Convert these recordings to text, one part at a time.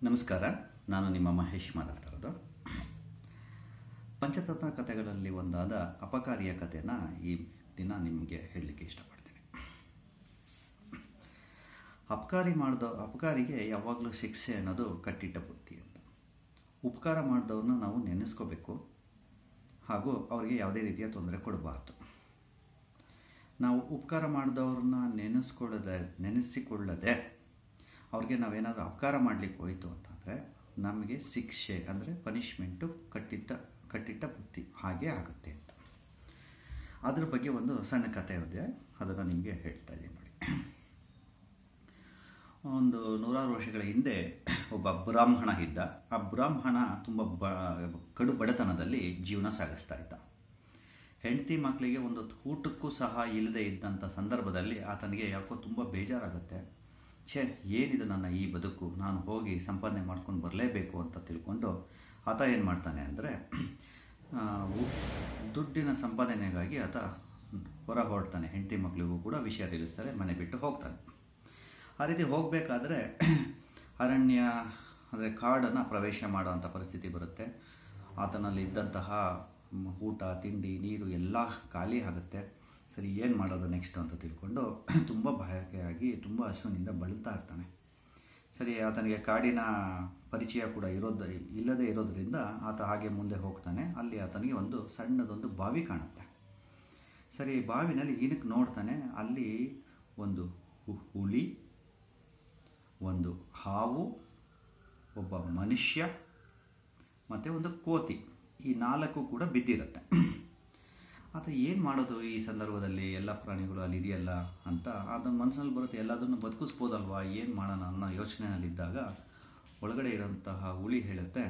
ನಮಸ್ಕಾರ ನಾನು ನಿಮ್ಮ ಮಹೇಶ್ ಮಾತಾಡ್ತಾ ಇರೋದು ಪಂಚತತ್ವ ಕಥೆಗಳಲ್ಲಿ ಒಂದಾದ ಅಪಕಾರಿಯ ಕಥೆನ ಈ ದಿನ ನಿಮಗೆ ಹೇಳಲಿಕ್ಕೆ ಇಷ್ಟಪಡ್ತೀನಿ ಅಪಕಾರಿ ಮಾಡಿದ ಅಪಕಾರಿಗೆ ಯಾವಾಗಲೂ ಶಿಕ್ಷೆ ಅನ್ನೋದು ಕಟ್ಟಿಟ್ಟ ಬುದ್ಧಿ ಅಂತ ಉಪಕಾರ ಮಾಡಿದವ್ರನ್ನ ನಾವು ನೆನೆಸ್ಕೋಬೇಕು ಹಾಗೂ ಅವರಿಗೆ ಯಾವುದೇ ರೀತಿಯ ತೊಂದರೆ ಕೊಡಬಾರ್ದು ನಾವು ಉಪಕಾರ ಮಾಡಿದವ್ರನ್ನ ನೆನೆಸ್ಕೊಳ್ಳದೆ ನೆನೆಸಿಕೊಳ್ಳದೆ ಅವ್ರಿಗೆ ನಾವೇನಾದರೂ ಅಪಕಾರ ಮಾಡಲಿಕ್ಕೆ ಹೋಯಿತು ಅಂತಂದರೆ ನಮಗೆ ಶಿಕ್ಷೆ ಅಂದರೆ ಪನಿಷ್ಮೆಂಟು ಕಟ್ಟಿಟ್ಟ ಕಟ್ಟಿಟ್ಟ ಬುದ್ಧಿ ಹಾಗೆ ಆಗುತ್ತೆ ಅಂತ ಅದ್ರ ಬಗ್ಗೆ ಒಂದು ಸಣ್ಣ ಕಥೆ ಇದೆ ಅದನ್ನು ನಿಮಗೆ ಹೇಳ್ತಾ ಇದ್ದೀನಿ ನೋಡಿ ಒಂದು ನೂರಾರು ವರ್ಷಗಳ ಹಿಂದೆ ಒಬ್ಬ ಬ್ರಾಹ್ಮಣ ಇದ್ದ ಆ ಬ್ರಾಹ್ಮಣ ತುಂಬ ಬ ಕಡು ಬಡತನದಲ್ಲಿ ಜೀವನ ಸಾಗಿಸ್ತಾ ಇದ್ದ ಹೆಂಡತಿ ಮಕ್ಕಳಿಗೆ ಒಂದು ಊಟಕ್ಕೂ ಸಹ ಇಲ್ಲದೆ ಇದ್ದಂಥ ಸಂದರ್ಭದಲ್ಲಿ ಆತನಿಗೆ ಯಾಕೋ ತುಂಬ ಬೇಜಾರಾಗುತ್ತೆ ಛೇ ಏನಿದೆ ನನ್ನ ಈ ಬದುಕು ನಾನು ಹೋಗಿ ಸಂಪಾದನೆ ಮಾಡ್ಕೊಂಡು ಬರಲೇಬೇಕು ಅಂತ ತಿಳ್ಕೊಂಡು ಆತ ಏನು ಮಾಡ್ತಾನೆ ಅಂದರೆ ದುಡ್ಡಿನ ಸಂಪಾದನೆಗಾಗಿ ಆತ ಹೊರ ಹೊರಡ್ತಾನೆ ಹೆಂಡತಿ ಮಕ್ಕಳಿಗೂ ಕೂಡ ವಿಷಯ ತಿಳಿಸ್ತಾರೆ ಮನೆ ಬಿಟ್ಟು ಹೋಗ್ತಾನೆ ಆ ರೀತಿ ಹೋಗಬೇಕಾದ್ರೆ ಅರಣ್ಯ ಅಂದರೆ ಕಾಡನ್ನು ಪ್ರವೇಶ ಮಾಡುವಂಥ ಪರಿಸ್ಥಿತಿ ಬರುತ್ತೆ ಆತನಲ್ಲಿ ಇದ್ದಂತಹ ಊಟ ತಿಂಡಿ ನೀರು ಎಲ್ಲ ಖಾಲಿ ಆಗುತ್ತೆ ಸರಿ ಏನು ಮಾಡೋದು ನೆಕ್ಸ್ಟ್ ಅಂತ ತಿಳ್ಕೊಂಡು ತುಂಬ ಭಯಕೆಯಾಗಿ ತುಂಬ ಹಸುವಿನಿಂದ ಬಳಲ್ತಾ ಇರ್ತಾನೆ ಸರಿ ಆತನಿಗೆ ಕಾಡಿನ ಪರಿಚಯ ಕೂಡ ಇರೋದು ಇಲ್ಲದೇ ಇರೋದರಿಂದ ಆತ ಹಾಗೆ ಮುಂದೆ ಹೋಗ್ತಾನೆ ಅಲ್ಲಿ ಆತನಿಗೆ ಒಂದು ಸಣ್ಣದೊಂದು ಬಾವಿ ಕಾಣುತ್ತೆ ಸರಿ ಬಾವಿನಲ್ಲಿ ಏನಕ್ಕೆ ನೋಡ್ತಾನೆ ಅಲ್ಲಿ ಒಂದು ಹುಲಿ ಒಂದು ಹಾವು ಒಬ್ಬ ಮನುಷ್ಯ ಮತ್ತು ಒಂದು ಕೋತಿ ಈ ನಾಲ್ಕು ಕೂಡ ಬಿದ್ದಿರುತ್ತೆ ಆತ ಏನು ಮಾಡೋದು ಈ ಸಂದರ್ಭದಲ್ಲಿ ಎಲ್ಲ ಪ್ರಾಣಿಗಳು ಅಲ್ಲಿ ಇದೆಯಲ್ಲ ಅಂತ ಅದನ್ನ ಮನಸ್ಸಲ್ಲಿ ಬರುತ್ತೆ ಎಲ್ಲದನ್ನು ಬದುಕಿಸ್ಬೋದಲ್ವಾ ಏನು ಮಾಡೋಣ ಅನ್ನೋ ಯೋಚನೆಯಲ್ಲಿದ್ದಾಗ ಒಳಗಡೆ ಇರೋಂತಹ ಹುಳಿ ಹೇಳುತ್ತೆ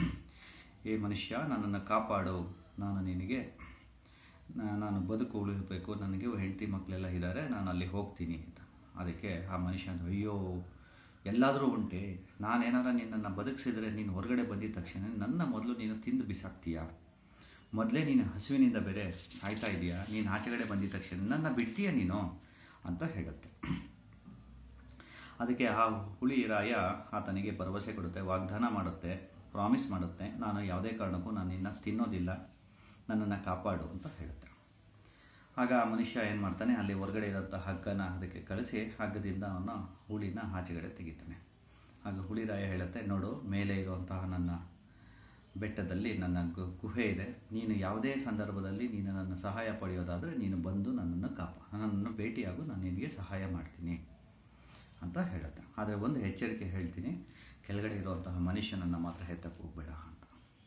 ಏ ಮನುಷ್ಯ ನನ್ನನ್ನು ಕಾಪಾಡು ನಾನು ನಿನಗೆ ನಾನು ಬದುಕು ಉಳಿಸಬೇಕು ನನಗೆ ಹೆಂಡತಿ ಮಕ್ಕಳೆಲ್ಲ ಇದ್ದಾರೆ ನಾನು ಅಲ್ಲಿ ಹೋಗ್ತೀನಿ ಅಂತ ಅದಕ್ಕೆ ಆ ಮನುಷ್ಯ ಅಂತ ಅಯ್ಯೋ ಎಲ್ಲಾದರೂ ಉಂಟೆ ನಾನೇನಾರ ನಿನ್ನನ್ನು ಬದುಕಿಸಿದ್ರೆ ನೀನು ಹೊರಗಡೆ ಬಂದಿದ ತಕ್ಷಣ ನನ್ನ ಮೊದಲು ನೀನು ತಿಂದು ಬಿಸಾಕ್ತೀಯಾ ಮೊದಲೇ ನೀನು ಹಸುವಿನಿಂದ ಬೇರೆ ಸಾಯ್ತಾ ಇದೆಯಾ ನೀನು ಆಚೆಗಡೆ ಬಂದಿದ ತಕ್ಷಣ ನನ್ನ ಬಿಡ್ತೀಯ ನೀನು ಅಂತ ಹೇಳುತ್ತೆ ಅದಕ್ಕೆ ಆ ಹುಳಿ ರಾಯ ಆತನಿಗೆ ಭರವಸೆ ಕೊಡುತ್ತೆ ವಾಗ್ದಾನ ಮಾಡುತ್ತೆ ಪ್ರಾಮಿಸ್ ಮಾಡುತ್ತೆ ನಾನು ಯಾವುದೇ ಕಾರಣಕ್ಕೂ ನಾನು ನಿನ್ನ ತಿನ್ನೋದಿಲ್ಲ ನನ್ನನ್ನು ಕಾಪಾಡು ಅಂತ ಹೇಳುತ್ತೆ ಆಗ ಆ ಮನುಷ್ಯ ಏನು ಮಾಡ್ತಾನೆ ಅಲ್ಲಿ ಹೊರಗಡೆ ಇರೋಂಥ ಹಗ್ಗನ ಅದಕ್ಕೆ ಕಳಿಸಿ ಹಗ್ಗದಿಂದ ಅವನ ಹುಳಿನ ಆಚೆಗಡೆ ತೆಗಿತಾನೆ ಆಗ ಹುಳಿರಾಯ ಹೇಳುತ್ತೆ ನೋಡು ಮೇಲೆ ಇರುವಂತಹ ನನ್ನ ಬೆಟ್ಟದಲ್ಲಿ ನನ್ನ ಗುಹೆ ಇದೆ ನೀನು ಯಾವುದೇ ಸಂದರ್ಭದಲ್ಲಿ ನೀನು ನನ್ನ ಸಹಾಯ ಪಡೆಯೋದಾದರೆ ನೀನು ಬಂದು ನನ್ನನ್ನು ಕಾಪ ನನ್ನನ್ನು ಭೇಟಿಯಾಗು ನಾನು ನಿನಗೆ ಸಹಾಯ ಮಾಡ್ತೀನಿ ಅಂತ ಹೇಳುತ್ತೆ ಆದರೆ ಒಂದು ಎಚ್ಚರಿಕೆ ಹೇಳ್ತೀನಿ ಕೆಳಗಡೆ ಇರುವಂತಹ ಮನುಷ್ಯನನ್ನು ಮಾತ್ರ ಎತ್ತಕ್ಕೆ ಹೋಗಬೇಡ ಅಂತ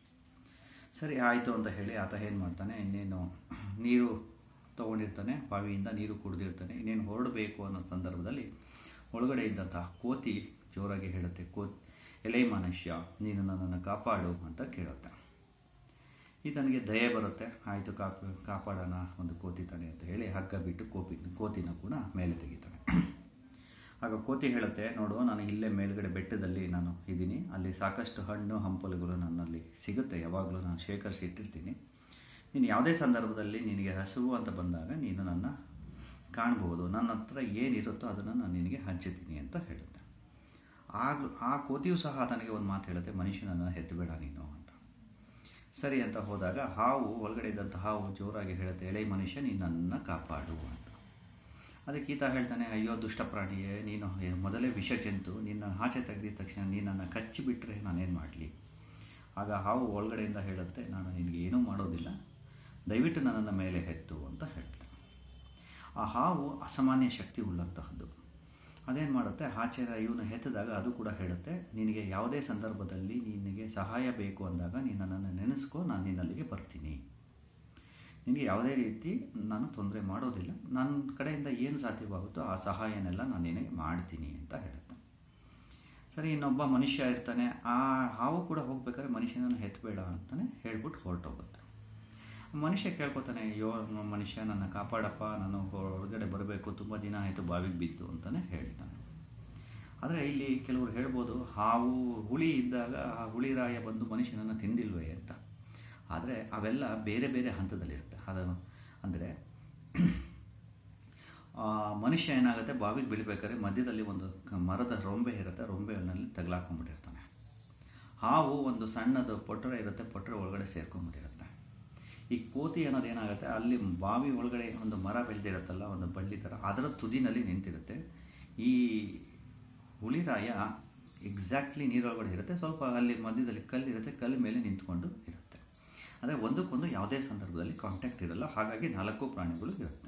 ಸರಿ ಆಯಿತು ಅಂತ ಹೇಳಿ ಆತ ಏನು ಮಾಡ್ತಾನೆ ಇನ್ನೇನು ನೀರು ತೊಗೊಂಡಿರ್ತಾನೆ ಬಾವಿಯಿಂದ ನೀರು ಕುಡಿದಿರ್ತಾನೆ ಇನ್ನೇನು ಹೊರಡಬೇಕು ಅನ್ನೋ ಸಂದರ್ಭದಲ್ಲಿ ಒಳಗಡೆ ಇದ್ದಂತಹ ಕೋತಿ ಜೋರಾಗಿ ಹೇಳುತ್ತೆ ಕೋ ಎಲೆ ಮನುಷ್ಯ ನೀನು ನನ್ನನ್ನು ಕಾಪಾಡು ಅಂತ ಕೇಳುತ್ತೆ ಈತನಿಗೆ ದಯೆ ಬರುತ್ತೆ ಆಯಿತು ಕಾಪ ಕಾಪಾಡೋಣ ಒಂದು ಕೋತಿ ತಾನೆ ಅಂತ ಹೇಳಿ ಹಗ್ಗ ಬಿಟ್ಟು ಕೋಪಿ ಕೋತಿನ ಕೂಡ ಮೇಲೆ ತೆಗಿತಾನೆ ಆಗ ಕೋತಿ ಹೇಳುತ್ತೆ ನೋಡು ನಾನು ಇಲ್ಲೇ ಮೇಲ್ಗಡೆ ಬೆಟ್ಟದಲ್ಲಿ ನಾನು ಇದ್ದೀನಿ ಅಲ್ಲಿ ಸಾಕಷ್ಟು ಹಣ್ಣು ಹಂಪಲುಗಳು ನನ್ನಲ್ಲಿ ಸಿಗುತ್ತೆ ಯಾವಾಗಲೂ ನಾನು ಶೇಖರಿಸಿ ಇಟ್ಟಿರ್ತೀನಿ ನೀನು ಯಾವುದೇ ಸಂದರ್ಭದಲ್ಲಿ ನಿನಗೆ ಹಸುವು ಅಂತ ಬಂದಾಗ ನೀನು ನನ್ನ ಕಾಣ್ಬೋದು ನನ್ನ ಹತ್ರ ಏನಿರುತ್ತೋ ಅದನ್ನು ನಾನು ನಿನಗೆ ಹಂಚುತ್ತೀನಿ ಅಂತ ಹೇಳುತ್ತೆ ಆಗ ಆ ಕೋತಿಯೂ ಸಹ ತನಗೆ ಒಂದು ಮಾತು ಹೇಳುತ್ತೆ ಮನುಷ್ಯನನ್ನು ಹೆತ್ತಬೇಡ ನೀನು ಅಂತ ಸರಿ ಅಂತ ಹೋದಾಗ ಹಾವು ಒಳಗಡೆ ಇದ್ದಂಥ ಹಾವು ಜೋರಾಗಿ ಹೇಳುತ್ತೆ ಎಳೆ ಮನುಷ್ಯ ನೀನು ನನ್ನನ್ನು ಕಾಪಾಡು ಅಂತ ಅದಕ್ಕೆ ಈತ ಹೇಳ್ತಾನೆ ಅಯ್ಯೋ ದುಷ್ಟ ಪ್ರಾಣಿಯೇ ನೀನು ಮೊದಲೇ ವಿಷ ಜಂತು ನಿನ್ನ ಆಚೆ ತೆಗೆದಿದ ತಕ್ಷಣ ನೀನನ್ನು ಕಚ್ಚಿಬಿಟ್ರೆ ನಾನೇನು ಮಾಡಲಿ ಆಗ ಹಾವು ಒಳಗಡೆಯಿಂದ ಹೇಳುತ್ತೆ ನಾನು ನಿನಗೆ ಏನೂ ಮಾಡೋದಿಲ್ಲ ದಯವಿಟ್ಟು ನನ್ನನ್ನು ಮೇಲೆ ಹೆತ್ತು ಅಂತ ಹೇಳ್ತೆ ಆ ಹಾವು ಅಸಾಮಾನ್ಯ ಶಕ್ತಿ ಉಳ್ಳಂತಹದ್ದು ಅದೇನು ಮಾಡುತ್ತೆ ಆಚೆರ ಇವನು ಹೆತ್ತಿದಾಗ ಅದು ಕೂಡ ಹೇಳುತ್ತೆ ನಿನಗೆ ಯಾವುದೇ ಸಂದರ್ಭದಲ್ಲಿ ನಿನಗೆ ಸಹಾಯ ಬೇಕು ಅಂದಾಗ ನೀನು ನನ್ನನ್ನು ನೆನೆಸ್ಕೋ ನಾನು ನಿನ್ನಲ್ಲಿಗೆ ಬರ್ತೀನಿ ನಿನಗೆ ಯಾವುದೇ ರೀತಿ ನಾನು ತೊಂದರೆ ಮಾಡೋದಿಲ್ಲ ನನ್ನ ಕಡೆಯಿಂದ ಏನು ಸಾಧ್ಯವಾಗುತ್ತೋ ಆ ಸಹಾಯನೆಲ್ಲ ನಾನು ನಿನಗೆ ಮಾಡ್ತೀನಿ ಅಂತ ಹೇಳುತ್ತೆ ಸರಿ ಇನ್ನೊಬ್ಬ ಮನುಷ್ಯ ಇರ್ತಾನೆ ಆ ಹಾವು ಕೂಡ ಹೋಗ್ಬೇಕಾದ್ರೆ ಮನುಷ್ಯನನ್ನು ಹೆತ್ತಬೇಡ ಅಂತಲೇ ಹೇಳ್ಬಿಟ್ಟು ಹೊರಟೋಗುತ್ತೆ ಮನುಷ್ಯ ಕೇಳ್ಕೊತಾನೆ ಅಯ್ಯೋ ಮನುಷ್ಯ ನನ್ನ ಕಾಪಾಡಪ್ಪ ನಾನು ಹೊರಗಡೆ ಬರಬೇಕು ತುಂಬ ದಿನ ಆಯಿತು ಬಾವಿಗೆ ಬಿದ್ದು ಅಂತಲೇ ಹೇಳ್ತಾನೆ ಆದರೆ ಇಲ್ಲಿ ಕೆಲವರು ಹೇಳ್ಬೋದು ಹಾವು ಹುಳಿ ಇದ್ದಾಗ ಆ ಹುಳಿರಾಯ ಬಂದು ಮನುಷ್ಯನನ್ನು ತಿಂದಿಲ್ವೇ ಅಂತ ಆದರೆ ಅವೆಲ್ಲ ಬೇರೆ ಬೇರೆ ಹಂತದಲ್ಲಿರುತ್ತೆ ಅದು ಅಂದರೆ ಆ ಮನುಷ್ಯ ಏನಾಗುತ್ತೆ ಬಾವಿಗೆ ಬೀಳ್ಬೇಕಾದ್ರೆ ಮಧ್ಯದಲ್ಲಿ ಒಂದು ಕ- ಮರದ ರೊಂಬೆ ಇರುತ್ತೆ ರೊಂಬೆನಲ್ಲಿ ತಗಲಾಕೊಂಡ್ಬಿಟ್ಟಿರ್ತಾನೆ ಹಾವು ಒಂದು ಸಣ್ಣದು ಪೊಟ್ಟರೆ ಇರುತ್ತೆ ಪೊಟ್ಟರೆ ಒಳಗಡೆ ಸೇರ್ಕೊಂಡ್ಬಿಟ್ಟಿರುತ್ತೆ ಈ ಕೋತಿ ಅನ್ನೋದು ಏನಾಗುತ್ತೆ ಅಲ್ಲಿ ಬಾವಿ ಒಳಗಡೆ ಒಂದು ಮರ ಬೆಳೆದಿರುತ್ತಲ್ಲ ಒಂದು ಬಳ್ಳಿ ಥರ ಅದರ ತುದಿನಲ್ಲಿ ನಿಂತಿರುತ್ತೆ ಈ ಹುಳಿರಾಯ ಎಕ್ಸಾಕ್ಟ್ಲಿ ನೀರೊಳಗಡೆ ಇರುತ್ತೆ ಸ್ವಲ್ಪ ಅಲ್ಲಿ ಮಧ್ಯದಲ್ಲಿ ಕಲ್ಲಿರುತ್ತೆ ಕಲ್ಲು ಮೇಲೆ ನಿಂತ್ಕೊಂಡು ಇರುತ್ತೆ ಅಂದರೆ ಒಂದಕ್ಕೊಂದು ಯಾವುದೇ ಸಂದರ್ಭದಲ್ಲಿ ಕಾಂಟ್ಯಾಕ್ಟ್ ಇರಲ್ಲ ಹಾಗಾಗಿ ನಾಲ್ಕು ಪ್ರಾಣಿಗಳು ಇರುತ್ತೆ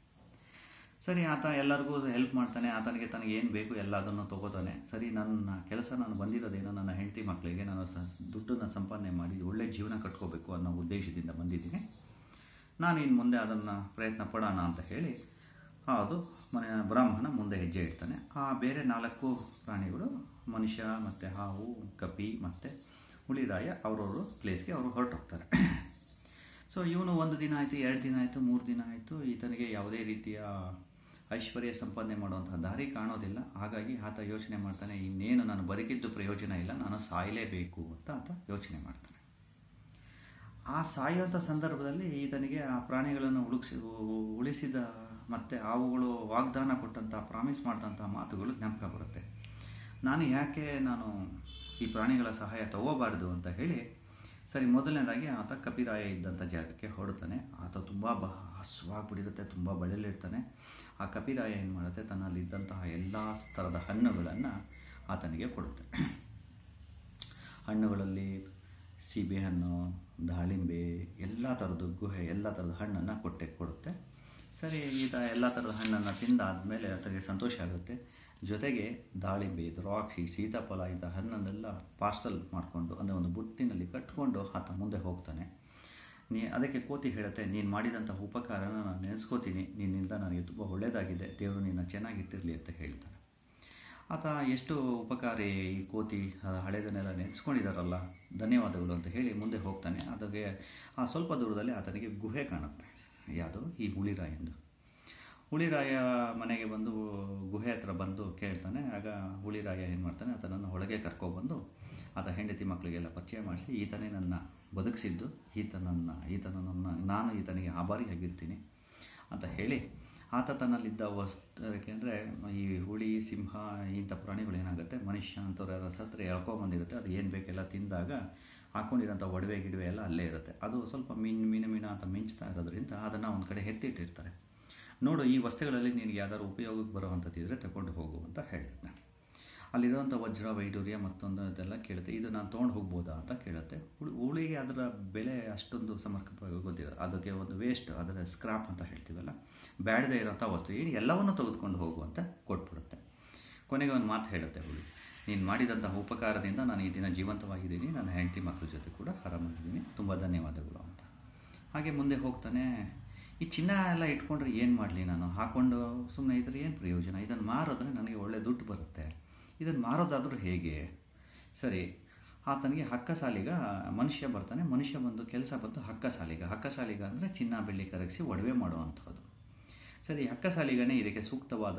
ಸರಿ ಆತ ಎಲ್ಲರಿಗೂ ಹೆಲ್ಪ್ ಮಾಡ್ತಾನೆ ಆತನಿಗೆ ತನಗೆ ಏನು ಬೇಕು ಎಲ್ಲದನ್ನು ತೊಗೋತಾನೆ ಸರಿ ನನ್ನ ಕೆಲಸ ನಾನು ಬಂದಿರೋದೇನೋ ನನ್ನ ಹೆಂಡತಿ ಮಕ್ಕಳಿಗೆ ನಾನು ಸ ದುಡ್ಡನ್ನು ಸಂಪಾದನೆ ಮಾಡಿ ಒಳ್ಳೆ ಜೀವನ ಕಟ್ಕೋಬೇಕು ಅನ್ನೋ ಉದ್ದೇಶದಿಂದ ಬಂದಿದ್ದೀನಿ ನಾನು ಇನ್ನು ಮುಂದೆ ಅದನ್ನು ಪ್ರಯತ್ನ ಪಡೋಣ ಅಂತ ಹೇಳಿ ಅದು ಮನೆ ಬ್ರಾಹ್ಮಣ ಮುಂದೆ ಹೆಜ್ಜೆ ಇಡ್ತಾನೆ ಆ ಬೇರೆ ನಾಲ್ಕು ಪ್ರಾಣಿಗಳು ಮನುಷ್ಯ ಮತ್ತು ಹಾವು ಕಪಿ ಮತ್ತು ಹುಳಿರಾಯ ಅವ್ರವ್ರ ಪ್ಲೇಸ್ಗೆ ಅವರು ಹೊರಟೋಗ್ತಾರೆ ಸೊ ಇವನು ಒಂದು ದಿನ ಆಯಿತು ಎರಡು ದಿನ ಆಯಿತು ಮೂರು ದಿನ ಆಯಿತು ಈತನಿಗೆ ಯಾವುದೇ ರೀತಿಯ ಐಶ್ವರ್ಯ ಸಂಪಾದನೆ ಮಾಡುವಂತಹ ದಾರಿ ಕಾಣೋದಿಲ್ಲ ಹಾಗಾಗಿ ಆತ ಯೋಚನೆ ಮಾಡ್ತಾನೆ ಇನ್ನೇನು ನಾನು ಬದುಕಿದ್ದು ಪ್ರಯೋಜನ ಇಲ್ಲ ನಾನು ಸಾಯಲೇಬೇಕು ಅಂತ ಆತ ಯೋಚನೆ ಮಾಡ್ತಾನೆ ಆ ಸಾಯುವಂಥ ಸಂದರ್ಭದಲ್ಲಿ ಈತನಿಗೆ ಆ ಪ್ರಾಣಿಗಳನ್ನು ಉಳುಕ್ಸಿ ಉಳಿಸಿದ ಮತ್ತು ಅವುಗಳು ವಾಗ್ದಾನ ಕೊಟ್ಟಂಥ ಪ್ರಾಮಿಸ್ ಮಾಡಿದಂಥ ಮಾತುಗಳು ಜ್ಞಾಪಕ ಬರುತ್ತೆ ನಾನು ಯಾಕೆ ನಾನು ಈ ಪ್ರಾಣಿಗಳ ಸಹಾಯ ತಗೋಬಾರ್ದು ಅಂತ ಹೇಳಿ ಸರಿ ಮೊದಲನೇದಾಗಿ ಆತ ಕಪಿರಾಯ ಇದ್ದಂಥ ಜಾಗಕ್ಕೆ ಹೊರಡ್ತಾನೆ ಆತ ತುಂಬ ಬ ಹಸುವಾಗ್ಬಿಟ್ಟಿರುತ್ತೆ ತುಂಬ ಬಳಲಿರ್ತಾನೆ ಆ ಕಪಿರಾಯ ಏನು ಮಾಡುತ್ತೆ ತನ್ನಲ್ಲಿದ್ದಂತಹ ಎಲ್ಲ ಥರದ ಹಣ್ಣುಗಳನ್ನು ಆತನಿಗೆ ಕೊಡುತ್ತೆ ಹಣ್ಣುಗಳಲ್ಲಿ ಸೀಬೆಹಣ್ಣು ದಾಳಿಂಬೆ ಎಲ್ಲ ಥರದ್ದು ಗುಹೆ ಎಲ್ಲ ಥರದ ಹಣ್ಣನ್ನು ಕೊಟ್ಟೆ ಕೊಡುತ್ತೆ ಸರಿ ಈತ ಎಲ್ಲ ಥರದ ಹಣ್ಣನ್ನು ತಿಂದಾದಮೇಲೆ ಆತನಿಗೆ ಸಂತೋಷ ಆಗುತ್ತೆ ಜೊತೆಗೆ ದಾಳಿಂಬೆ ದ್ರಾಕ್ಷಿ ಸೀತಾಫಲ ಇಂಥ ಹಣ್ಣನ್ನೆಲ್ಲ ಪಾರ್ಸಲ್ ಮಾಡಿಕೊಂಡು ಅಂದರೆ ಒಂದು ಬುಟ್ಟಿನಲ್ಲಿ ಕಟ್ಕೊಂಡು ಆತ ಮುಂದೆ ಹೋಗ್ತಾನೆ ನೀ ಅದಕ್ಕೆ ಕೋತಿ ಹೇಳುತ್ತೆ ನೀನು ಮಾಡಿದಂಥ ಉಪಕಾರನ ನಾನು ನೆನೆಸ್ಕೋತೀನಿ ನಿನ್ನಿಂದ ನನಗೆ ತುಂಬ ಒಳ್ಳೆಯದಾಗಿದೆ ದೇವರು ನಿನ್ನ ಚೆನ್ನಾಗಿಟ್ಟಿರಲಿ ಅಂತ ಹೇಳ್ತಾನೆ ಆತ ಎಷ್ಟು ಉಪಕಾರಿ ಈ ಕೋತಿ ಹಳೆದನ್ನೆಲ್ಲ ನೆನೆಸ್ಕೊಂಡಿದ್ದಾರಲ್ಲ ಧನ್ಯವಾದಗಳು ಅಂತ ಹೇಳಿ ಮುಂದೆ ಹೋಗ್ತಾನೆ ಅದಕ್ಕೆ ಆ ಸ್ವಲ್ಪ ದೂರದಲ್ಲಿ ಆತನಿಗೆ ಗುಹೆ ಕಾಣುತ್ತೆ ಯಾವುದು ಈ ಹುಳಿರಾಯಂದು ಹುಳಿರಾಯ ಮನೆಗೆ ಬಂದು ಗುಹೆ ಹತ್ರ ಬಂದು ಕೇಳ್ತಾನೆ ಆಗ ಹುಳಿರಾಯ ಏನು ಮಾಡ್ತಾನೆ ಆತನನ್ನು ಒಳಗೆ ಕರ್ಕೊಬಂದು ಆತ ಹೆಂಡತಿ ಮಕ್ಕಳಿಗೆಲ್ಲ ಪರಿಚಯ ಮಾಡಿಸಿ ಈತನೇ ನನ್ನ ಬದುಕಿಸಿದ್ದು ಈತನನ್ನು ಈತನನ್ನು ನಾನು ಈತನಿಗೆ ಆಭಾರಿಯಾಗಿರ್ತೀನಿ ಅಂತ ಹೇಳಿ ಆತ ತನ್ನಲ್ಲಿದ್ದ ವಸ್ತು ಏಕೆಂದರೆ ಈ ಹುಳಿ ಸಿಂಹ ಇಂಥ ಪ್ರಾಣಿಗಳು ಏನಾಗುತ್ತೆ ಮನುಷ್ಯ ಅಂಥವ್ರು ಯಾರು ಸತ್ತರೆ ಎಳ್ಕೊಂಬಂದಿರುತ್ತೆ ಅದು ಏನು ಬೇಕೆಲ್ಲ ತಿಂದಾಗ ಹಾಕ್ಕೊಂಡಿರೋಂಥ ಒಡವೆ ಗಿಡವೆ ಎಲ್ಲ ಅಲ್ಲೇ ಇರುತ್ತೆ ಅದು ಸ್ವಲ್ಪ ಮೀನು ಮೀನು ಮೀನು ಅಂತ ಮಿಂಚ್ತಾ ಇರೋದ್ರಿಂದ ಅದನ್ನು ಒಂದು ಕಡೆ ಎತ್ತಿಟ್ಟಿರ್ತಾರೆ ನೋಡು ಈ ವಸ್ತುಗಳಲ್ಲಿ ನಿನಗೆ ಯಾವ್ದಾದ್ರು ಉಪಯೋಗಕ್ಕೆ ಬರುವಂಥದ್ದಿದ್ರೆ ತಗೊಂಡು ಹೋಗು ಅಂತ ಹೇಳಿದ್ದೆ ಅಲ್ಲಿರುವಂಥ ವಜ್ರ ವೈಡೂರ್ಯ ಮತ್ತೊಂದು ಇದೆಲ್ಲ ಕೇಳುತ್ತೆ ಇದು ನಾನು ತೊಗೊಂಡು ಹೋಗ್ಬೋದಾ ಅಂತ ಕೇಳುತ್ತೆ ಹುಳಿ ಹುಳಿಗೆ ಅದರ ಬೆಲೆ ಅಷ್ಟೊಂದು ಸಮರ್ಪಕವಾಗಿ ಗೊತ್ತಿಲ್ಲ ಅದಕ್ಕೆ ಒಂದು ವೇಸ್ಟ್ ಅದರ ಸ್ಕ್ರಾಪ್ ಅಂತ ಹೇಳ್ತೀವಲ್ಲ ಬ್ಯಾಡದೇ ಇರೋಂಥ ವಸ್ತು ಏನು ಎಲ್ಲವನ್ನೂ ತೆಗೆದುಕೊಂಡು ಹೋಗು ಅಂತ ಕೊಟ್ಬಿಡುತ್ತೆ ಕೊನೆಗೆ ಒಂದು ಮಾತು ಹೇಳುತ್ತೆ ಹುಳಿ ನೀನು ಮಾಡಿದಂತಹ ಉಪಕಾರದಿಂದ ನಾನು ಈ ದಿನ ಜೀವಂತವಾಗಿದ್ದೀನಿ ನನ್ನ ಹೆಂಡತಿ ಮಕ್ಕಳ ಜೊತೆ ಕೂಡ ಆರಾಮಾಗಿದ್ದೀನಿ ತುಂಬ ಧನ್ಯವಾದಗಳು ಅಂತ ಹಾಗೆ ಮುಂದೆ ಹೋಗ್ತಾನೆ ಈ ಚಿನ್ನ ಎಲ್ಲ ಇಟ್ಕೊಂಡ್ರೆ ಏನು ಮಾಡಲಿ ನಾನು ಹಾಕ್ಕೊಂಡು ಸುಮ್ಮನೆ ಇದ್ರೆ ಏನು ಪ್ರಯೋಜನ ಇದನ್ನು ಮಾರಿದ್ರೆ ನನಗೆ ಒಳ್ಳೆ ದುಡ್ಡು ಬರುತ್ತೆ ಇದನ್ನು ಮಾರೋದಾದರೂ ಹೇಗೆ ಸರಿ ಆತನಿಗೆ ಹಕ್ಕ ಸಾಲಿಗ ಮನುಷ್ಯ ಬರ್ತಾನೆ ಮನುಷ್ಯ ಬಂದು ಕೆಲಸ ಬಂದು ಹಕ್ಕ ಸಾಲಿಗ ಹಕ್ಕ ಸಾಲಿಗ ಅಂದರೆ ಚಿನ್ನ ಬೆಳ್ಳಿ ಕರಗಿಸಿ ಒಡವೆ ಮಾಡುವಂಥದ್ದು ಸರಿ ಹಕ್ಕ ಸಾಲಿಗನೇ ಇದಕ್ಕೆ ಸೂಕ್ತವಾದ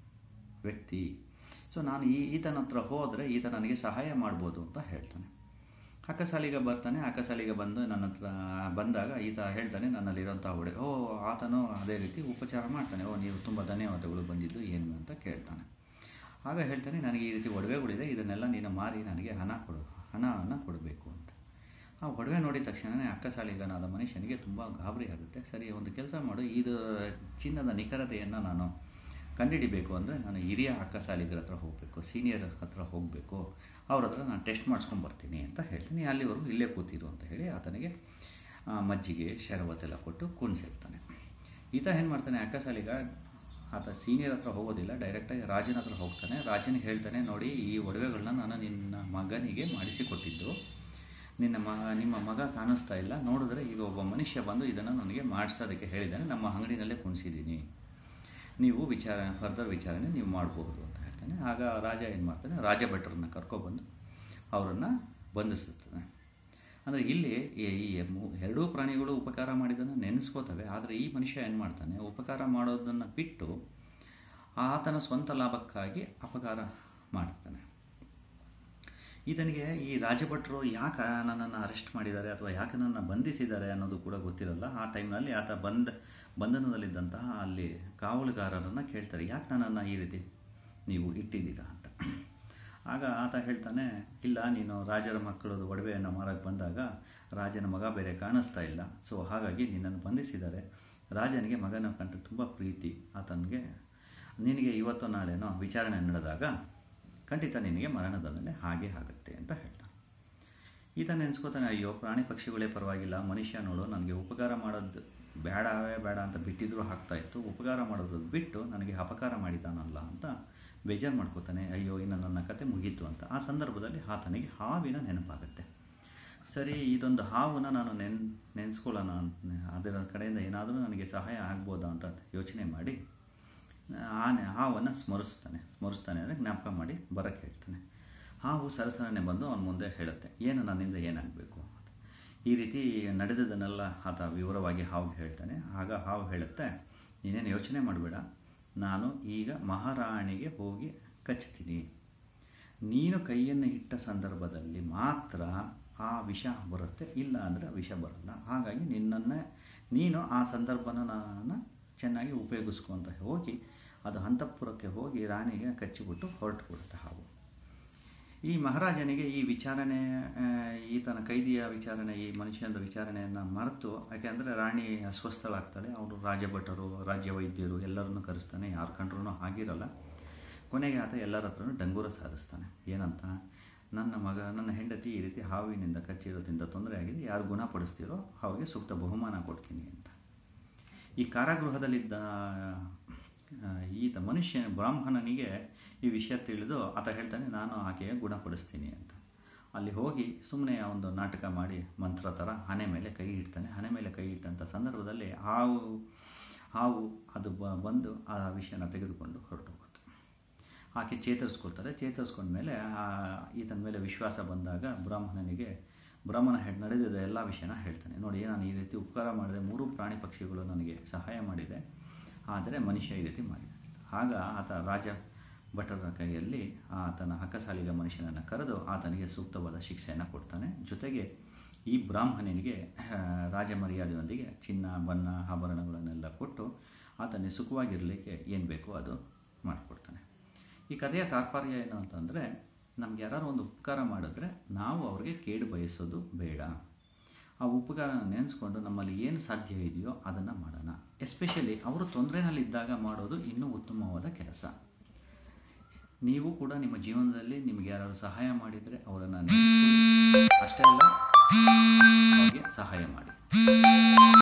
ವ್ಯಕ್ತಿ ಸೊ ನಾನು ಈ ಈತನ ಹತ್ರ ಹೋದರೆ ಈತ ನನಗೆ ಸಹಾಯ ಮಾಡ್ಬೋದು ಅಂತ ಹೇಳ್ತಾನೆ ಅಕ್ಕಸಾಲಿಗ ಬರ್ತಾನೆ ಅಕ್ಕಸಾಲಿಗ ಬಂದು ನನ್ನ ಹತ್ರ ಬಂದಾಗ ಈತ ಹೇಳ್ತಾನೆ ನನ್ನಲ್ಲಿರೋಂಥ ಒಡೆ ಓ ಆತನು ಅದೇ ರೀತಿ ಉಪಚಾರ ಮಾಡ್ತಾನೆ ಓ ನೀವು ತುಂಬ ಧನ್ಯವಾದಗಳು ಬಂದಿದ್ದು ಏನು ಅಂತ ಕೇಳ್ತಾನೆ ಆಗ ಹೇಳ್ತಾನೆ ನನಗೆ ಈ ರೀತಿ ಒಡವೆಗಳಿದೆ ಇದನ್ನೆಲ್ಲ ನೀನು ಮಾರಿ ನನಗೆ ಹಣ ಕೊಡು ಹಣವನ್ನು ಕೊಡಬೇಕು ಅಂತ ಆ ಒಡವೆ ನೋಡಿದ ತಕ್ಷಣವೇ ಅಕ್ಕಸಾಲಿಗನಾದ ಮನುಷ್ಯನಿಗೆ ತುಂಬ ಗಾಬರಿ ಆಗುತ್ತೆ ಸರಿ ಒಂದು ಕೆಲಸ ಮಾಡು ಇದು ಚಿನ್ನದ ನಿಖರತೆಯನ್ನು ನಾನು ಕಂಡುಹಿಡಿಬೇಕು ಅಂದರೆ ನಾನು ಹಿರಿಯ ಅಕ್ಕಸಾಲಿಗರ ಹತ್ರ ಹೋಗಬೇಕು ಸೀನಿಯರ್ ಹತ್ರ ಹೋಗಬೇಕು ಅವ್ರ ಹತ್ರ ನಾನು ಟೆಸ್ಟ್ ಮಾಡಿಸ್ಕೊಂಬರ್ತೀನಿ ಅಂತ ಹೇಳ್ತೀನಿ ಅಲ್ಲಿವರೆಗೂ ಇಲ್ಲೇ ಕೂತಿರು ಅಂತ ಹೇಳಿ ಆತನಿಗೆ ಮಜ್ಜಿಗೆ ಶರಬತ್ತೆಲ್ಲ ಕೊಟ್ಟು ಕುಣಿಸಿರ್ತಾನೆ ಈತ ಏನು ಮಾಡ್ತಾನೆ ಅಕ್ಕಸಾಲಿಗ ಆತ ಸೀನಿಯರ್ ಹತ್ರ ಹೋಗೋದಿಲ್ಲ ಡೈರೆಕ್ಟಾಗಿ ರಾಜನ ಹತ್ರ ಹೋಗ್ತಾನೆ ರಾಜನಿಗೆ ಹೇಳ್ತಾನೆ ನೋಡಿ ಈ ಒಡವೆಗಳನ್ನ ನಾನು ನಿನ್ನ ಮಗನಿಗೆ ಮಾಡಿಸಿಕೊಟ್ಟಿದ್ದು ನಿನ್ನ ಮ ನಿಮ್ಮ ಮಗ ಕಾಣಿಸ್ತಾ ಇಲ್ಲ ನೋಡಿದ್ರೆ ಈಗ ಒಬ್ಬ ಮನುಷ್ಯ ಬಂದು ಇದನ್ನು ನನಗೆ ಮಾಡಿಸೋದಕ್ಕೆ ಹೇಳಿದ್ದಾನೆ ನಮ್ಮ ಅಂಗಡಿನಲ್ಲೇ ಕುಣಿಸಿದ್ದೀನಿ ನೀವು ವಿಚಾರ ಫರ್ದರ್ ವಿಚಾರಣೆ ನೀವು ಮಾಡಬಹುದು ಅಂತ ಹೇಳ್ತಾನೆ ಆಗ ರಾಜ ಏನು ಮಾಡ್ತಾನೆ ರಾಜ ಭಟ್ರನ್ನ ಕರ್ಕೊಬಂದು ಅವರನ್ನು ಬಂಧಿಸುತ್ತಾನೆ ಅಂದರೆ ಇಲ್ಲಿ ಈ ಎರಡೂ ಪ್ರಾಣಿಗಳು ಉಪಕಾರ ಮಾಡಿದ್ದನ್ನು ನೆನೆಸ್ಕೋತವೆ ಆದರೆ ಈ ಮನುಷ್ಯ ಏನು ಮಾಡ್ತಾನೆ ಉಪಕಾರ ಮಾಡೋದನ್ನು ಬಿಟ್ಟು ಆತನ ಸ್ವಂತ ಲಾಭಕ್ಕಾಗಿ ಅಪಕಾರ ಮಾಡ್ತಾನೆ ಈತನಿಗೆ ಈ ರಾಜಭಟ್ರು ಯಾಕೆ ನನ್ನನ್ನು ಅರೆಸ್ಟ್ ಮಾಡಿದ್ದಾರೆ ಅಥವಾ ಯಾಕೆ ನನ್ನ ಬಂಧಿಸಿದ್ದಾರೆ ಅನ್ನೋದು ಕೂಡ ಗೊತ್ತಿರಲ್ಲ ಆ ಟೈಮ್ನಲ್ಲಿ ಆತ ಬಂದ ಬಂಧನದಲ್ಲಿದ್ದಂತಹ ಅಲ್ಲಿ ಕಾವಲುಗಾರರನ್ನು ಕೇಳ್ತಾರೆ ಯಾಕೆ ನನ್ನನ್ನು ಈ ರೀತಿ ನೀವು ಇಟ್ಟಿದ್ದೀರಾ ಅಂತ ಆಗ ಆತ ಹೇಳ್ತಾನೆ ಇಲ್ಲ ನೀನು ರಾಜರ ಮಕ್ಕಳದು ಒಡವೆಯನ್ನು ಮಾರಕ್ಕೆ ಬಂದಾಗ ರಾಜನ ಮಗ ಬೇರೆ ಕಾಣಿಸ್ತಾ ಇಲ್ಲ ಸೊ ಹಾಗಾಗಿ ನಿನ್ನನ್ನು ಬಂಧಿಸಿದ್ದಾರೆ ರಾಜನಿಗೆ ಮಗನ ಕಂಡು ತುಂಬ ಪ್ರೀತಿ ಆತನಿಗೆ ನಿನಗೆ ಇವತ್ತು ನಾಳೆನೋ ವಿಚಾರಣೆ ನಡೆದಾಗ ಖಂಡಿತ ನಿನಗೆ ಮರಣದಂಡನೆ ಹಾಗೆ ಆಗುತ್ತೆ ಅಂತ ಹೇಳ್ತಾನೆ ಈತ ನೆನೆಸ್ಕೋತಾನೆ ಅಯ್ಯೋ ಪ್ರಾಣಿ ಪಕ್ಷಿಗಳೇ ಪರವಾಗಿಲ್ಲ ಮನುಷ್ಯ ನೋಡು ನನಗೆ ಉಪಕಾರ ಮಾಡೋದು ಬೇಡವೇ ಬೇಡ ಅಂತ ಬಿಟ್ಟಿದ್ರು ಆಗ್ತಾ ಇತ್ತು ಉಪಕಾರ ಮಾಡೋದು ಬಿಟ್ಟು ನನಗೆ ಅಪಕಾರ ಮಾಡಿದಾನಲ್ಲ ಅಂತ ಬೇಜಾರು ಮಾಡ್ಕೋತಾನೆ ಅಯ್ಯೋ ಇನ್ನು ನನ್ನ ಕತೆ ಮುಗೀತು ಅಂತ ಆ ಸಂದರ್ಭದಲ್ಲಿ ಆತನಿಗೆ ಹಾವಿನ ನೆನಪಾಗುತ್ತೆ ಸರಿ ಇದೊಂದು ಹಾವನ್ನ ನಾನು ನೆನ್ ನೆನೆಸ್ಕೊಳ್ಳೋಣ ಅಂತ ಅದರ ಕಡೆಯಿಂದ ಏನಾದರೂ ನನಗೆ ಸಹಾಯ ಆಗ್ಬೋದಾ ಅಂತ ಯೋಚನೆ ಮಾಡಿ ಆನೆ ಹಾವನ್ನು ಸ್ಮರಿಸ್ತಾನೆ ಸ್ಮರಿಸ್ತಾನೆ ಅಂದರೆ ಜ್ಞಾಪಕ ಮಾಡಿ ಬರೋಕ್ಕೆ ಹೇಳ್ತಾನೆ ಹಾವು ಸರಸರನೆ ಬಂದು ಅವನ ಮುಂದೆ ಹೇಳುತ್ತೆ ಏನು ನನ್ನಿಂದ ಏನಾಗಬೇಕು ಈ ರೀತಿ ನಡೆದದನ್ನೆಲ್ಲ ಆತ ವಿವರವಾಗಿ ಹಾವು ಹೇಳ್ತಾನೆ ಆಗ ಹಾವು ಹೇಳುತ್ತೆ ನೀನೇನು ಯೋಚನೆ ಮಾಡಬೇಡ ನಾನು ಈಗ ಮಹಾರಾಣಿಗೆ ಹೋಗಿ ಕಚ್ತೀನಿ ನೀನು ಕೈಯನ್ನು ಇಟ್ಟ ಸಂದರ್ಭದಲ್ಲಿ ಮಾತ್ರ ಆ ವಿಷ ಬರುತ್ತೆ ಇಲ್ಲ ಅಂದರೆ ವಿಷ ಬರಲ್ಲ ಹಾಗಾಗಿ ನಿನ್ನನ್ನು ನೀನು ಆ ಸಂದರ್ಭನ ನಾನು ಚೆನ್ನಾಗಿ ಉಪಯೋಗಿಸ್ಕೊಂತ ಹೋಗಿ ಅದು ಅಂತಃಪುರಕ್ಕೆ ಹೋಗಿ ರಾಣಿಗೆ ಕಚ್ಚಿಬಿಟ್ಟು ಹೊರಟು ಬಿಡುತ್ತೆ ಹಾವು ಈ ಮಹಾರಾಜನಿಗೆ ಈ ವಿಚಾರಣೆ ಆ, ಈತನ ಕೈದಿಯ ವಿಚಾರಣೆ ಈ ಮನುಷ್ಯನ ವಿಚಾರಣೆಯನ್ನು ಮರೆತು ಯಾಕೆಂದರೆ ರಾಣಿ ಅಸ್ವಸ್ಥಳಾಗ್ತಾಳೆ ಅವರು ರಾಜಭಟರು ರಾಜ್ಯ ವೈದ್ಯರು ಎಲ್ಲರನ್ನು ಕರೆಸ್ತಾನೆ ಯಾರು ಕಂಡ್ರೂ ಆಗಿರಲ್ಲ ಕೊನೆಗೆ ಆತ ಎಲ್ಲರ ಹತ್ರನೂ ಡಂಗೂರ ಸಾರಿಸ್ತಾನೆ ಏನಂತ ನನ್ನ ಮಗ ನನ್ನ ಹೆಂಡತಿ ಈ ರೀತಿ ಹಾವಿನಿಂದ ಕಚ್ಚಿರೋದ್ರಿಂದ ತೊಂದರೆ ಆಗಿದೆ ಯಾರು ಗುಣಪಡಿಸ್ತೀರೋ ಹಾವಿಗೆ ಸೂಕ್ತ ಬಹುಮಾನ ಕೊಡ್ತೀನಿ ಅಂತ ಈ ಕಾರಾಗೃಹದಲ್ಲಿದ್ದ ಆ, ಈತ ಮನುಷ್ಯ ಬ್ರಾಹ್ಮಣನಿಗೆ ಈ ವಿಷಯ ತಿಳಿದು ಆತ ಹೇಳ್ತಾನೆ ನಾನು ಆಕೆಯ ಗುಣಪಡಿಸ್ತೀನಿ ಅಂತ ಅಲ್ಲಿ ಹೋಗಿ ಸುಮ್ಮನೆ ಒಂದು ನಾಟಕ ಮಾಡಿ ಮಂತ್ರ ಥರ ಹಣೆ ಮೇಲೆ ಕೈ ಇಡ್ತಾನೆ ಹಣೆ ಮೇಲೆ ಕೈ ಇಟ್ಟಂಥ ಸಂದರ್ಭದಲ್ಲಿ ಹಾವು ಹಾವು ಅದು ಬ ಬಂದು ಆ ವಿಷಯನ ತೆಗೆದುಕೊಂಡು ಹೊರಟು ಹೋಗುತ್ತೆ ಆಕೆ ಚೇತರಿಸ್ಕೊಳ್ತಾರೆ ಚೇತರಿಸ್ಕೊಂಡ್ಮೇಲೆ ಆ ಈತನ ಮೇಲೆ ವಿಶ್ವಾಸ ಬಂದಾಗ ಬ್ರಾಹ್ಮಣನಿಗೆ ಬ್ರಾಹ್ಮಣ ಹೆಡ್ ನಡೆದಿದ್ದ ಎಲ್ಲ ವಿಷಯನ ಹೇಳ್ತಾನೆ ನೋಡಿ ನಾನು ಈ ರೀತಿ ಉಪಕಾರ ಮಾಡಿದೆ ಮೂರು ಪ್ರಾಣಿ ಪಕ್ಷಿಗಳು ನನಗೆ ಸಹಾಯ ಮಾಡಿದೆ ಆದರೆ ಮನುಷ್ಯ ಈ ರೀತಿ ಮಾಡಿದೆ ಆಗ ಆತ ರಾಜ ಭಟರ ಕೈಯಲ್ಲಿ ಆತನ ಹಕ್ಕಸಾಲಿಗ ಮನುಷ್ಯನನ್ನು ಕರೆದು ಆತನಿಗೆ ಸೂಕ್ತವಾದ ಶಿಕ್ಷೆಯನ್ನು ಕೊಡ್ತಾನೆ ಜೊತೆಗೆ ಈ ಬ್ರಾಹ್ಮಣನಿಗೆ ಆ, ರಾಜ ಮರ್ಯಾದೆಯೊಂದಿಗೆ ಚಿನ್ನ ಬಣ್ಣ ಆಭರಣಗಳನ್ನೆಲ್ಲ ಕೊಟ್ಟು ಆತನಿಗೆ ಸುಖವಾಗಿರಲಿಕ್ಕೆ ಏನು ಬೇಕೋ ಅದು ಮಾಡಿಕೊಡ್ತಾನೆ ಈ ಕಥೆಯ ತಾತ್ಪರ್ಯ ಏನು ಅಂತಂದರೆ ನಮ್ಗೆ ಯಾರು ಒಂದು ಉಪಕಾರ ಮಾಡಿದ್ರೆ ನಾವು ಅವ್ರಿಗೆ ಕೇಡು ಬಯಸೋದು ಬೇಡ ಆ ಉಪಕಾರನ ನೆನೆಸ್ಕೊಂಡು ನಮ್ಮಲ್ಲಿ ಏನು ಸಾಧ್ಯ ಇದೆಯೋ ಅದನ್ನು ಮಾಡೋಣ ಎಸ್ಪೆಷಲಿ ಅವರು ತೊಂದರೆನಲ್ಲಿದ್ದಾಗ ಮಾಡೋದು ಇನ್ನೂ ಉತ್ತಮವಾದ ಕೆಲಸ ನೀವು ಕೂಡ ನಿಮ್ಮ ಜೀವನದಲ್ಲಿ ನಿಮಗೆ ಯಾರಾದ್ರು ಸಹಾಯ ಮಾಡಿದರೆ ಅವರನ್ನು ನೆನೆಸ್ಕೊಳ್ಳಿ ಅಷ್ಟೇ ಅಲ್ಲ ಅವ್ರಿಗೆ ಸಹಾಯ ಮಾಡಿ